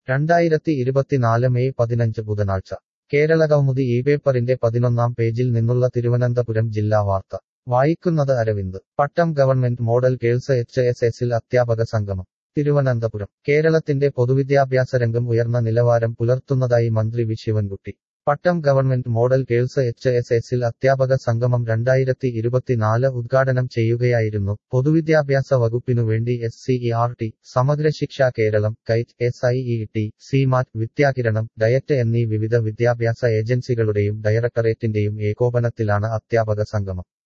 രണ്ടായിരത്തി ഇരുപത്തിനാല് മെയ് പതിനഞ്ച് ബുധനാഴ്ച കേരള കൗമുദി ഈ പേപ്പറിന്റെ പതിനൊന്നാം പേജിൽ നിന്നുള്ള തിരുവനന്തപുരം ജില്ലാ വാർത്ത വായിക്കുന്നത് Aravind Pattom government model girls H S എസിൽ അധ്യാപക സംഗമം തിരുവനന്തപുരം കേരളത്തിന്റെ പൊതുവിദ്യാഭ്യാസ രംഗം ഉയർന്ന നിലവാരം പുലർത്തുന്നതായി മന്ത്രി V Sivankutty Pattom government model girls H S എസിൽ അധ്യാപക സംഗമം രണ്ടായിരത്തി ഇരുപത്തിനാല് ഉദ്ഘാടനം ചെയ്യുകയായിരുന്നു പൊതുവിദ്യാഭ്യാസ വകുപ്പിനു വേണ്ടി S C E R T Samagra Shiksha Keralam KITE S I E T SIEMAT Vidyakiranam DIET എന്നീ വിവിധ വിദ്യാഭ്യാസ ഏജൻസികളുടെയും ഡയറക്ടറേറ്റിന്റെയും ഏകോപനത്തിലാണ് അധ്യാപക സംഗമം